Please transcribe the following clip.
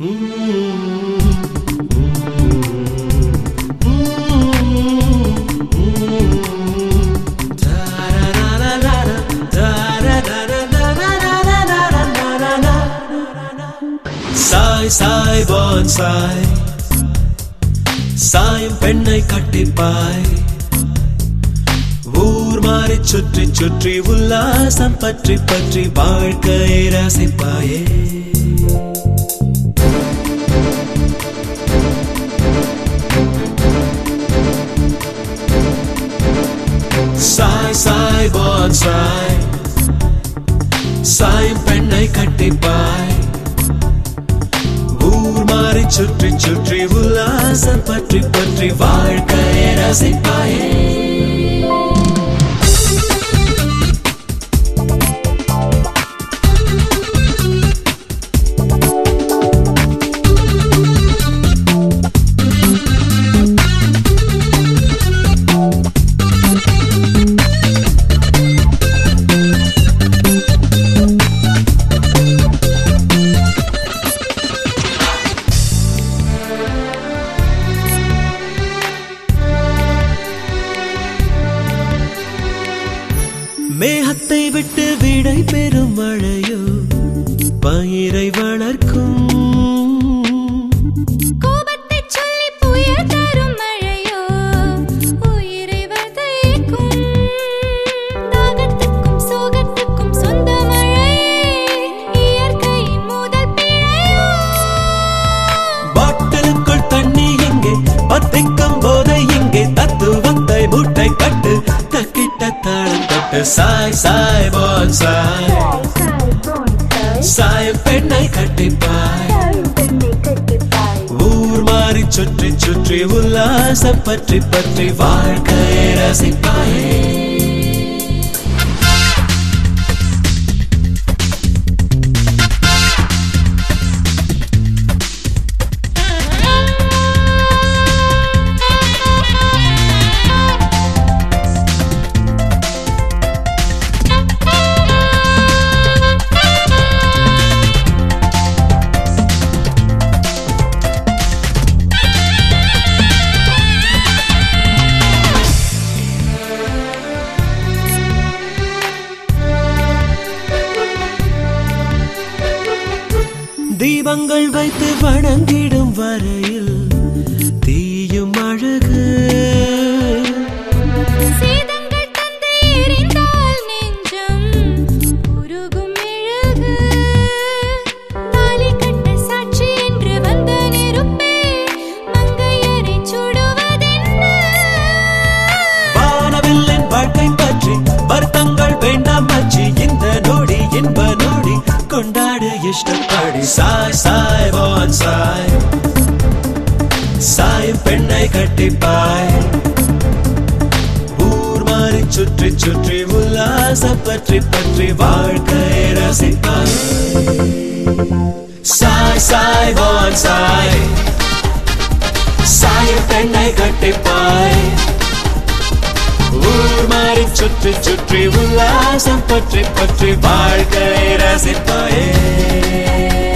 சாய் சாய் பான் சாய் சாயம் பெண்ணை கட்டிப்பாய் ஊர் மாறி சுற்றி சுற்றி உல்லாசம் பற்றி பற்றி வாழ்க்கையை ரசிப்பாயே சாய் சாய் பான் சாய் சாயம் பெண்ணை கட்டிப்பாய் ஊர் மாறி சுற்றி சுற்றி உல்லாசம் பற்றி பற்றி வாழ்க்கையை ரசிப்பாயே மேகத்தை விட்டு விடை பெறும் மழையோ பயிரை வளர்க்கும் கோபத்தைச் சொல்லி புயல் தரும் மழையோ உயிரை வதைக்கும் தாகத்துக்கும் சோகத்துக்கும் சொந்த மழையே இயற்கையின் முதல் பிழையோ பாட்டிலுக்குள் தண்ணி இங்கே பத்திக்கும் போதை இங்கே தத்துவத்தை மூட்டை கட்டு தக்கிட்ட தாளம் தட்டு சாய் சாய் போல் சாய் சாய் பெண்ணை கட்டிப்பாய் ஊர் மாறி சுற்றி சுற்றி உல்லாசம் பற்றி பற்றி வாழ்க்கையை ரசிப்பாயே தீபங்கள் வைத்து வணங்கிடும் வரையில் தீயும் அழகு சேதங்கள் தந்து எரிந்தால் நெஞ்சம் உருகும் மெழுகு தாலி கட்ட சாட்சி என்று வந்த நெருப்பே மங்கையரை சுடுவதென்ன வானவில்லின் வாழ்க்கை பற்றி வருத்தங்கள் வேண்டாம் மச்சி இந்த நொடி இன்ப நொடி கொண்டாடு இஷ்டப்படி சாய் சாய் வான் சாய் சாய் பெண்ணை கட்டிப்பாய் ஊர் மாறி சுற்றி சுற்றி உல்லாசம் பற்றி பற்றி வாழ்க்கையை ரசிப்பாய் சாய் சாய் வான் சாய் சாய் பெண்ணை கட்டிப்பாய் ஊர் மாறி சுற்றி சுற்றி உல்லாசம் பற்றி பற்றி வாழ்க்கையை ரசிப்பாயே